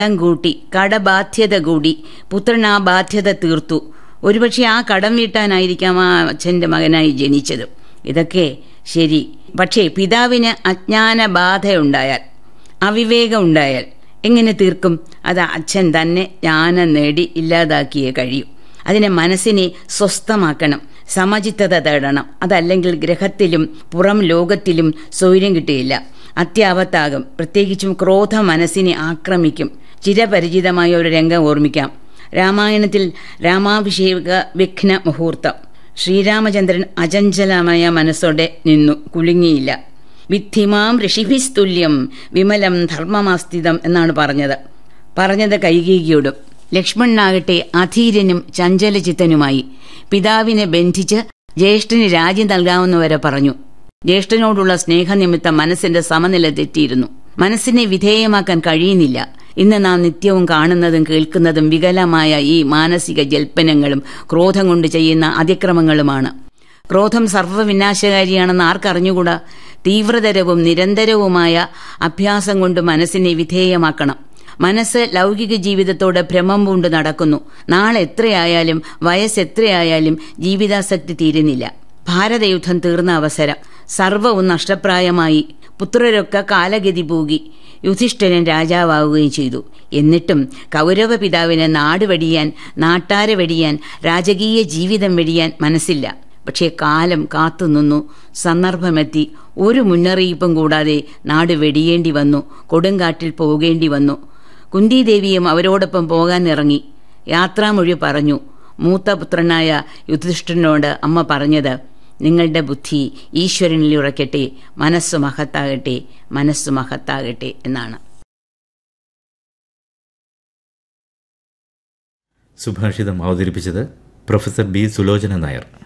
കടം കൂട്ടി കടബാധ്യത കൂടി പുത്രൻ ആ ബാധ്യത തീർത്തു ഒരുപക്ഷെ ആ കടം വീട്ടാനായിരിക്കാം ആ അച്ഛന്റെ മകനായി ജനിച്ചത് ഇതൊക്കെ ശരി പക്ഷേ പിതാവിന് അജ്ഞാന ബാധയുണ്ടായാൽ അവിവേകം ഉണ്ടായാൽ എങ്ങനെ തീർക്കും അത് അച്ഛൻ തന്നെ ജ്ഞാനം നേടി ഇല്ലാതാക്കിയേ കഴിയൂ അതിനെ മനസ്സിനെ സ്വസ്ഥമാക്കണം സമചിത്തത തേടണം അതല്ലെങ്കിൽ ഗ്രഹത്തിലും പുറം ലോകത്തിലും സൗര്യം കിട്ടുകയില്ല അത്യാപത്താകും പ്രത്യേകിച്ചും ക്രോധ മനസ്സിനെ ആക്രമിക്കും ചിരപരിചിതമായ ഒരു രംഗം ഓർമ്മിക്കാം രാമായണത്തിൽ രാമാഭിഷേക വിഘ്ന മുഹൂർത്തം ശ്രീരാമചന്ദ്രൻ അചഞ്ചലമായ മനസ്സോടെ നിന്നു കുലുങ്ങിയില്ല വിദ്ധിമാം ഋഷിഭിസ്തുല്യം വിമലം ധർമ്മമാസ്ഥിതം എന്നാണ് പറഞ്ഞത് പറഞ്ഞത് കൈകീകിയോടും ലക്ഷ്മണനാകട്ടെ അധീരനും ചഞ്ചലചിത്തനുമായി പിതാവിനെ ബന്ധിച്ച് ജ്യേഷ്ഠന് രാജ്യം നൽകാവുന്നവരെ പറഞ്ഞു ജ്യേഷ്ഠനോടുള്ള സ്നേഹനിമിത്തം മനസ്സിന്റെ സമനില തെറ്റിയിരുന്നു മനസ്സിനെ വിധേയമാക്കാൻ കഴിയുന്നില്ല ഇന്ന് നാം നിത്യവും കാണുന്നതും കേൾക്കുന്നതും വികലമായ ഈ മാനസിക ജൽപ്പനങ്ങളും ക്രോധം കൊണ്ട് ചെയ്യുന്ന അതിക്രമങ്ങളുമാണ് ക്രോധം സർവ്വവിനാശകാരിയാണെന്ന് ആർക്കറിഞ്ഞുകൂടാ തീവ്രതരവും നിരന്തരവുമായ അഭ്യാസം കൊണ്ട് മനസ്സിനെ വിധേയമാക്കണം മനസ്സ് ലൗകിക ജീവിതത്തോട് ഭ്രമം പൂണ്ട് നടക്കുന്നു നാളെ എത്രയായാലും വയസ്സ് എത്രയായാലും ജീവിതാസക്തി തീരുന്നില്ല ഭാരതയുദ്ധം തീർന്ന അവസരം സർവവും നഷ്ടപ്രായമായി പുത്രരൊക്കെ കാലഗതി പൂകി യുധിഷ്ഠിരൻ രാജാവാവുകയും ചെയ്തു എന്നിട്ടും കൗരവ പിതാവിന് നാട് വെടിയാൻ നാട്ടാരെ വെടിയാൻ രാജകീയ ജീവിതം വെടിയാൻ മനസ്സില്ല പക്ഷേ കാലം കാത്തുനിന്നു സന്ദർഭമെത്തി ഒരു മുന്നറിയിപ്പും കൂടാതെ നാട് വെടിയേണ്ടി വന്നു കൊടുങ്കാട്ടിൽ പോകേണ്ടി വന്നു കുന്തിദേവിയും അവരോടൊപ്പം പോകാൻ ഇറങ്ങി യാത്രാമൊഴി പറഞ്ഞു മൂത്തപുത്രനായ യുധിഷ്ഠിരനോട് അമ്മ പറഞ്ഞത് നിങ്ങളുടെ ബുദ്ധി ഈശ്വരനിൽ ഉറക്കട്ടെ മനസ്സ് മഹത്താകട്ടെ മനസ്സ് മഹത്താകട്ടെ എന്നാണ് സുഭാഷിതം അവതരിപ്പിച്ചത് പ്രൊഫസർ ബി സുലോചന നായർ